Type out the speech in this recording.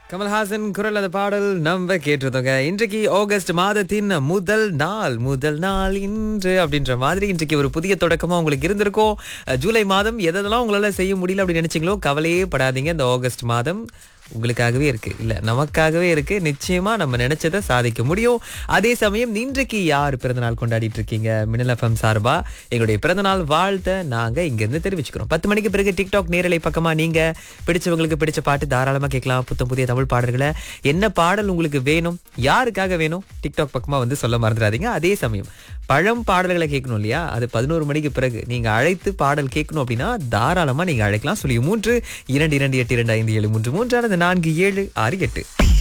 கமல்ஹாசன் குரல் அந்த பாடல் நம்ம கேட்டிருந்தோங்க இன்றைக்கு ஆகஸ்ட் மாதத்தின் முதல் நாள் முதல் நாள் இன்று அப்படின்ற மாதிரி இன்றைக்கு ஒரு புதிய தொடக்கமா உங்களுக்கு இருந்திருக்கும் அஹ், ஜூலை மாதம் எதெல்லாம் உங்களால செய்ய முடியல அப்படின்னு நினைச்சீங்களோ கவலையே படாதீங்க இந்த ஆகஸ்ட் மாதம் உங்களுக்காகவே இருக்கு இல்ல நமக்காகவே இருக்கு நிச்சயமா நம்ம நினைச்சதை சாதிக்க முடியும் அதே சமயம் இன்றைக்கு யார் பிறந்தநாள் கொண்டாடிட்டு இருக்கீங்க மின்னல் எஃப்எம் சார்பா எங்களுடைய பிறந்தநாள் வாழ்த்த நாங்க இங்க இருந்து தெரிவிச்சுக்கிறோம் பத்து மணிக்கு பிறகு டிக்டாக் நேரலை பக்கமா நீங்க பிடிச்சவங்களுக்கு பிடிச்ச பாட்டு தாராளமா கேட்கலாம் புத்தம் புதிய தமிழ் பாடல்களை என்ன பாடல் உங்களுக்கு வேணும் யாருக்காக வேணும் டிக்டாக் பக்கமா வந்து சொல்ல மறந்துடாதீங்க அதே சமயம் பழம் பாடல்களை கேட்கணும் இல்லையா அது பதினோரு மணிக்கு பிறகு நீங்க அழைத்து பாடல் கேட்கணும் அப்படின்னா தாராளமா நீங்க அழைக்கலாம் சொல்லி மூன்று இரண்டு இரண்டு எட்டு இரண்டு ஐந்து ஏழு மூன்று மூன்று அல்லது நான்கு ஏழு ஆறு எட்டு